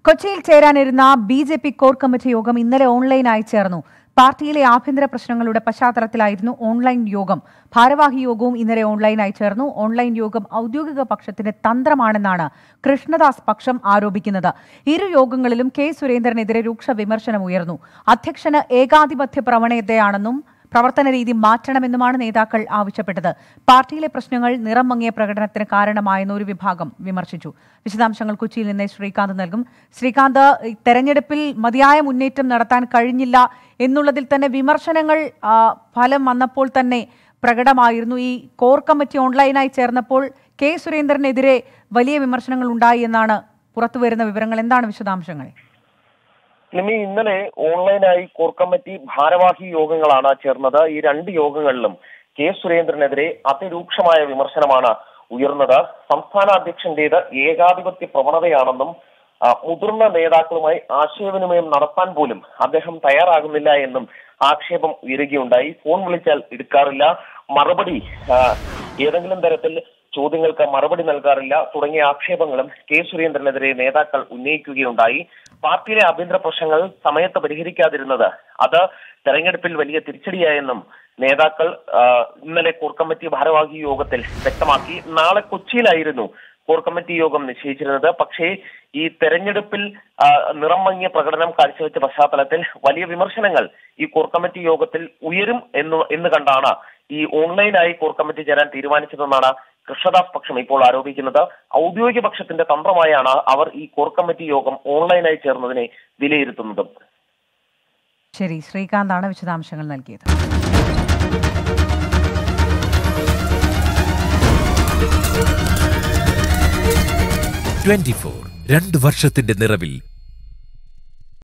കൊച്ചിയിൽ ചേരാനിരുന്ന B J P core committee യോഗം ഇന്നലെ ഓൺലൈനായി ചേർന്നു പാർട്ടിയിലെ ആഭ്യന്തര പ്രശ്നങ്ങളുടെ പശ്ചാത്തലത്തിലായിരുന്നു ഓൺലൈൻ യോഗം ഭാരവാഹി യോഗവും ഇന്നലെ ഓൺലൈനായി ചേർന്നു ഓൺലൈൻ യോഗം ഔദ്യോഗിക പക്ഷത്തിന്റെ തന്ത്രമാണെന്നാണ് കൃഷ്ണദാസ് പക്ഷം ആരോപിക്കുന്നത് ഇരു യോഗങ്ങളിലും കെ സുരേന്ദ്രനെതിരെ രൂക്ഷ വിമർശനം ഉയർന്നു അധ്യക്ഷന് ഏകാധിപത്യ പ്രവണതയാണെന്നും പ്രവർത്തന രീതി മാറ്റണമെന്നുമാണ് നേതാക്കൾ ആവശ്യപ്പെട്ടത് പാർട്ടിയിലെ പ്രശ്നങ്ങൾ നിറം മങ്ങിയ പ്രകടനത്തിന് കാരണമായെന്ന് ഒരു വിഭാഗം വിമർശിച്ചു വിശദാംശങ്ങൾ കൊച്ചിയിൽ നിന്ന് ശ്രീകാന്ത് നൽകും ശ്രീകാന്ത് ഈ തെരഞ്ഞെടുപ്പിൽ മതിയായ മുന്നേറ്റം നടത്താൻ കഴിഞ്ഞില്ല എന്നുള്ളതിൽ തന്നെ വിമർശനങ്ങൾ ആ, ഫലം വന്നപ്പോൾ തന്നെ പ്രകടമായിരുന്നു ഈ കോർ കമ്മിറ്റി ഓൺലൈനായി ചേർന്നപ്പോൾ കെ സുരേന്ദ്രനെതിരെ വലിയ വിമർശനങ്ങൾ ഉണ്ടായി എന്നാണ് പുറത്തുവരുന്ന വിവരങ്ങൾ എന്താണ് വിശദാംശങ്ങൾ നിമി ഇന്നലെ ഓൺലൈനായി കോർ കമ്മിറ്റി ഭാരവാഹി യോഗങ്ങളാണ് ചേർന്നത് ഈ രണ്ട് യോഗങ്ങളിലും കെ സുരേന്ദ്രനെതിരെ അതിരൂക്ഷമായ വിമർശനമാണ് ഉയർന്നത് സംസ്ഥാന അധ്യക്ഷന്റേത് ഏകാധിപത്യ പ്രവണതയാണെന്നും ആ, മുതിർന്ന നേതാക്കളുമായി ആശയവിനിമയം നടത്താൻ പോലും അദ്ദേഹം തയ്യാറാകുന്നില്ല എന്നും ആക്ഷേപം ഉയരുകയുണ്ടായി ഫോൺ വിളിച്ചാൽ എടുക്കാറില്ല മറുപടി ആ, ഏതെങ്കിലും തരത്തിൽ ചോദ്യങ്ങൾക്ക് മറുപടി നൽകാറില്ല തുടങ്ങിയ ആക്ഷേപങ്ങളും കെ സുരേന്ദ്രനെതിരെ നേതാക്കൾ ഉന്നയിക്കുകയുണ്ടായി പാർട്ടിയിലെ ആഭ്യന്തര പ്രശ്നങ്ങൾ സമയത്ത് പരിഹരിക്കാതിരുന്നത് അത് തെരഞ്ഞെടുപ്പിൽ വലിയ തിരിച്ചടിയായെന്നും നേതാക്കൾ ആ, ഇന്നലെ കോർ കമ്മിറ്റി ഭാരവാഹി യോഗത്തിൽ വ്യക്തമാക്കി നാളെ കൊച്ചിയിലായിരുന്നു കോർ കമ്മിറ്റി യോഗം നിശ്ചയിച്ചിരുന്നത് പക്ഷേ ഈ തെരഞ്ഞെടുപ്പിൽ ആ, നിറം മങ്ങിയ പ്രകടനം കാഴ്ചവെച്ച പശ്ചാത്തലത്തിൽ വലിയ വിമർശനങ്ങൾ ഈ കോർ കമ്മിറ്റി യോഗത്തിൽ ഉയരും എന്ന് എന്ന് കണ്ടാണ് ഈ ഓൺലൈനായി കോർ കമ്മിറ്റി ചേരാൻ തീരുമാനിച്ചതെന്നാണ് കൃഷ്ണദാസ് പക്ഷം ഇപ്പോൾ ആരോപിക്കുന്നത് ഔദ്യോഗിക പക്ഷത്തിന്റെ തന്ത്രമായാണ് അവർ ഈ കോർ കമ്മിറ്റി യോഗം ഓൺലൈനായി ചേർന്നതിനെ വിലയിരുത്തുന്നതും ശരി ശ്രീകാന്താണ് വിശദാംശങ്ങൾ നൽകിയത് ട്വന്റി ഫോർ രണ്ട് വർഷത്തിന്റെ നിറവിൽ